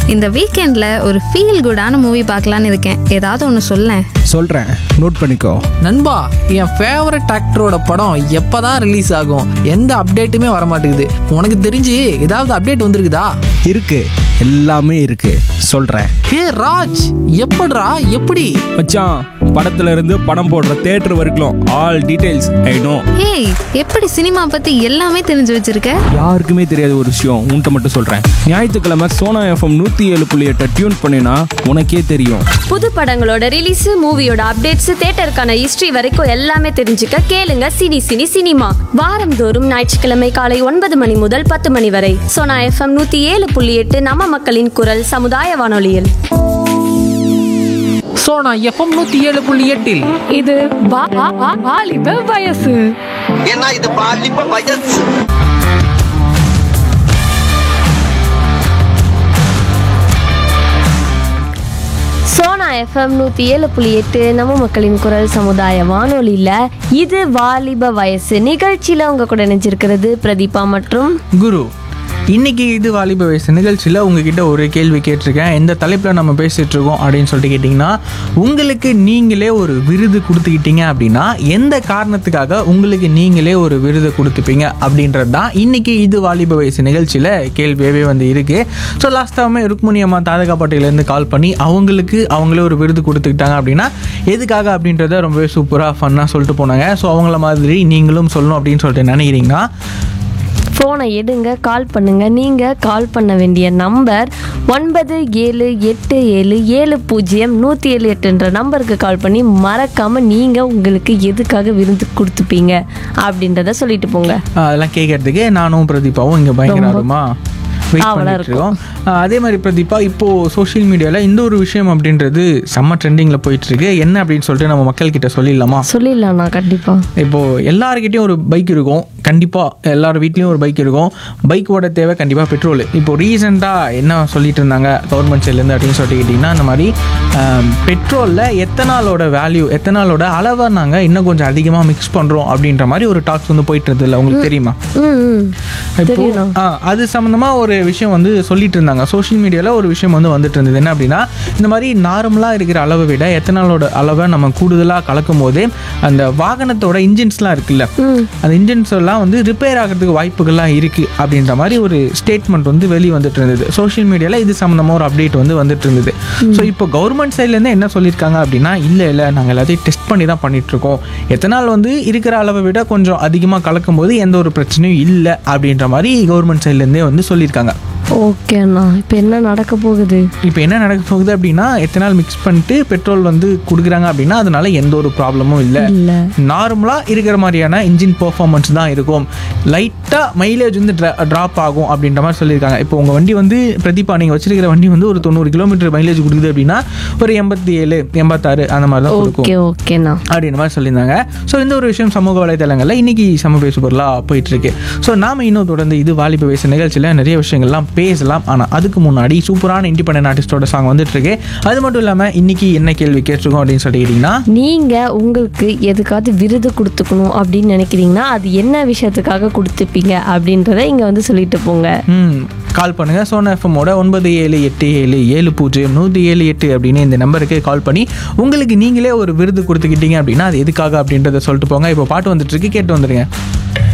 இந்த வீக்கெண்ட்ல ஒரு ஃபீல் குடான மூவி பார்க்கலான்னு இருக்கேன் ஏதாவது ஒன்று சொல்லேன் சொல்கிறேன் நோட் பண்ணிக்கோ நண்பா என் ஃபேவரட் ஆக்டரோட படம் எப்பதான் ரிலீஸ் ஆகும் எந்த அப்டேட்டுமே வர மாட்டேங்குது உனக்கு தெரிஞ்சு ஏதாவது அப்டேட் வந்திருக்குதா இருக்கு எல்லாமே இருக்கு சொல்கிறேன் ஹே ராஜ் எப்படிடா எப்படி மச்சான் படத்துல இருந்து படம் போடுற தேட்டர் வரைக்கும் ஆல் டீடைல்ஸ் ஐ நோ ஏய் எப்படி சினிமா பத்தி எல்லாமே தெரிஞ்சு வச்சிருக்க யாருக்குமே தெரியாத ஒரு விஷயம் உன்கிட்ட மட்டும் சொல்கிறேன் ஞாயிற்றுக்கிழமை சோனா எஃப்எம் நூற்றி ஏழு புள்ளி எட்டை டியூன் பண்ணினா உனக்கே தெரியும் புது படங்களோட ரிலீஸ் மூவியோட அப்டேட்ஸ் தியேட்டருக்கான ஹிஸ்டரி வரைக்கும் எல்லாமே தெரிஞ்சுக்க கேளுங்க சினி சினி சினிமா வாரந்தோறும் ஞாயிற்றுக்கிழமை காலை ஒன்பது மணி முதல் பத்து மணி வரை சோனா எஃப்எம் நூத்தி ஏழு புள்ளி எட்டு நம்ம மக்களின் குரல் சமுதாய வானொலியில் ஸோ நான் எஃப்எம் நூற்றி ஏழு புள்ளி எட்டில் இது வா- வா- வா- வாலிப வயசு ஏன்னா இது பாலிப்ப வயசு சோனா எஃப்எம் நூத்தி ஏழு புள்ளி எட்டு நம்ம மக்களின் குரல் சமுதாய வானொலியில இது வாலிப வயசு நிகழ்ச்சியில உங்க கூட நினைச்சிருக்கிறது பிரதீபா மற்றும் குரு இன்னைக்கு இது வாலிப வயசு நிகழ்ச்சியில் உங்ககிட்ட ஒரு கேள்வி கேட்டிருக்கேன் எந்த தலைப்பில் நம்ம பேசிட்டு இருக்கோம் அப்படின்னு சொல்லிட்டு கேட்டிங்கன்னா உங்களுக்கு நீங்களே ஒரு விருது கொடுத்துக்கிட்டீங்க அப்படின்னா எந்த காரணத்துக்காக உங்களுக்கு நீங்களே ஒரு விருது கொடுத்துப்பீங்க அப்படின்றது தான் இன்னைக்கு இது வாலிப வயசு நிகழ்ச்சியில் கேள்வியாகவே வந்து இருக்குது ஸோ லாஸ்ட் டைமே ருக்மணி அம்மா தாதகா பாட்டிலேருந்து கால் பண்ணி அவங்களுக்கு அவங்களே ஒரு விருது கொடுத்துக்கிட்டாங்க அப்படின்னா எதுக்காக அப்படின்றத ரொம்பவே சூப்பராக ஃபன்னாக சொல்லிட்டு போனாங்க ஸோ அவங்கள மாதிரி நீங்களும் சொல்லணும் அப்படின்னு சொல்லிட்டு நினைக்கிறீங்கன்னா ஃபோனை எடுங்க கால் பண்ணுங்க நீங்க கால் பண்ண வேண்டிய நம்பர் ஒன்பது ஏழு எட்டு ஏழு ஏழு பூஜ்ஜியம் நூற்றி ஏழு எட்டுன்ற நம்பருக்கு கால் பண்ணி மறக்காம நீங்க உங்களுக்கு எதுக்காக விருந்து கொடுத்துப்பீங்க அப்படின்றத சொல்லிட்டு போங்க ஆஹ் அதெல்லாம் கேட்கறதுக்கு நானும் பிரதீபாவும் இங்கே பயங்கர ஆர்வமா வெயிட் ஆவலா பண்ணிட்டு இருக்கோம் ஆஹ் அதே மாதிரி பிரதீபா இப்போ சோஷியல் மீடியாவில் இந்த ஒரு விஷயம் அப்படின்றது செம்ம ட்ரெண்டிங்கில் போயிட்டு இருக்கு என்ன அப்படின்னு சொல்லிட்டு நம்ம மக்கள் கிட்ட சொல்லிடலாமா சொல்லிடலாம்ண்ணா கண்டிப்பா இப்போ எல்லாருக்கிட்டையும் ஒரு பைக் இருக்கும் கண்டிப்பாக எல்லார் வீட்லேயும் ஒரு பைக் இருக்கும் பைக்கோட தேவை கண்டிப்பாக பெட்ரோல் இப்போ ரீசெண்டாக என்ன சொல்லிட்டு இருந்தாங்க கவர்மெண்ட் சைட்லேருந்து அப்படின்னு சொல்லிட்டு கேட்டிங்கன்னா இந்த மாதிரி பெட்ரோலில் எத்தனாலோட வேல்யூ எத்தனாலோட அளவை நாங்கள் இன்னும் கொஞ்சம் அதிகமாக மிக்ஸ் பண்ணுறோம் அப்படின்ற மாதிரி ஒரு டாக்ஸ் வந்து போயிட்டு இருந்ததுல உங்களுக்கு தெரியுமா ம் ம் இப்போ தெரியும்ண்ணா. ஆ, அது சம்மந்தமாக ஒரு விஷயம் வந்து சொல்லிட்டு இருந்தாங்க சோஷியல் மீடியாவில் ஒரு விஷயம் வந்து வந்துட்டு இருந்தது என்ன அப்படின்னா இந்த மாதிரி நார்மலாக இருக்கிற அளவை விட எத்தனாலோட அளவை நம்ம கூடுதலாக கலக்கும் போது அந்த வாகனத்தோட இன்ஜின்ஸ்லாம் இருக்குல்ல அந்த இன்ஜின்ஸ் எல்லாம் வந்து ரிப்பேர் ஆகிறதுக்கு வாய்ப்புகள்லாம் இருக்குது அப்படின்ற மாதிரி ஒரு ஸ்டேட்மெண்ட் வந்து வெளியே வந்துட்டு இருந்தது சோஷியல் மீடியாவில் இது சம்மந்தமாக ஒரு அப்டேட் வந்து வந்துட்டு இருந்தது ஸோ இப்போ கவர்மெண்ட் சைட்லேருந்து என்ன சொல்லியிருக்காங்க அப்படின்னா இல்லை இல்லை நாங்கள் எல்லாத்தையும் டெஸ்ட் பண்ணி தான் பண்ணிட்டு இருக்கோம் எத்தனால் வந்து இருக்கிற அளவை விட கொஞ்சம் அதிகமாக கலக்கும் போது எந்த ஒரு பிரச்சனையும் இல்லை அப்படின்ற மாதிரி கவர்மெண்ட் சைட்லேருந்தே வந்து சொல்லியிருக்காங்க ஓகே அண்ணா இப்போ என்ன நடக்க போகுது இப்போ என்ன நடக்க போகுது அப்படின்னா எத்தனால் மிக்ஸ் பண்ணிட்டு பெட்ரோல் வந்து கொடுக்குறாங்க அப்படின்னா அதனால எந்த ஒரு ப்ராப்ளமும் இல்லை இல்ல. நார்மலாக இருக்கிற மாதிரியான இன்ஜின் பெர்ஃபார்மன்ஸ் தான் இருக்கும் லைட்டாக மைலேஜ் வந்து ட்ராப் ஆகும் அப்படின்ற மாதிரி சொல்லியிருக்காங்க இப்போ உங்கள் வண்டி வந்து பிரதீபா நீங்கள் வச்சிருக்கிற வண்டி வந்து ஒரு தொண்ணூறு கிலோமீட்டர் மைலேஜ் கொடுக்குது அப்படின்னா ஒரு எண்பத்தி ஏழு எண்பத்தாறு அந்த மாதிரி தான் கொடுக்கும் ஓகே ஓகேண்ணா அப்படின்ற மாதிரி சொல்லியிருந்தாங்க ஸோ இந்த ஒரு விஷயம் சமூக வலைதளங்களில் இன்னைக்கு சம பேசு பொருளாக போயிட்டு இருக்கு ஸோ நாம இன்னும் தொடர்ந்து இது வாலிப வயசு நிகழ்ச்சியில் நிறைய விஷயங்கள்லாம் பேசலாம் ஆனால் அதுக்கு முன்னாடி சூப்பரான இண்டிபெண்டன்ட் ஆர்டிஸ்டோட சாங் வந்துட்டு இருக்கு அது மட்டும் இல்லாமல் இன்னைக்கு என்ன கேள்வி கேட்டிருக்கோம் அப்படின்னு சொல்லி கேட்டிங்கன்னா நீங்க உங்களுக்கு எதுக்காவது விருது கொடுத்துக்கணும் அப்படின்னு நினைக்கிறீங்கன்னா அது என்ன விஷயத்துக்காக கொடுத்துப்பீங்க அப்படின்றத இங்க வந்து சொல்லிட்டு போங்க ம் கால் பண்ணுங்க சோனா எஃப்எம்மோட ஒன்பது ஏழு எட்டு ஏழு ஏழு பூஜ்ஜியம் நூற்றி ஏழு எட்டு அப்படின்னு இந்த நம்பருக்கு கால் பண்ணி உங்களுக்கு நீங்களே ஒரு விருது கொடுத்துக்கிட்டீங்க அப்படின்னா அது எதுக்காக அப்படின்றத சொல்லிட்டு போங்க இப்போ பாட்டு வந்துட்டு இருக்கு கேட்டு வந்துருங்க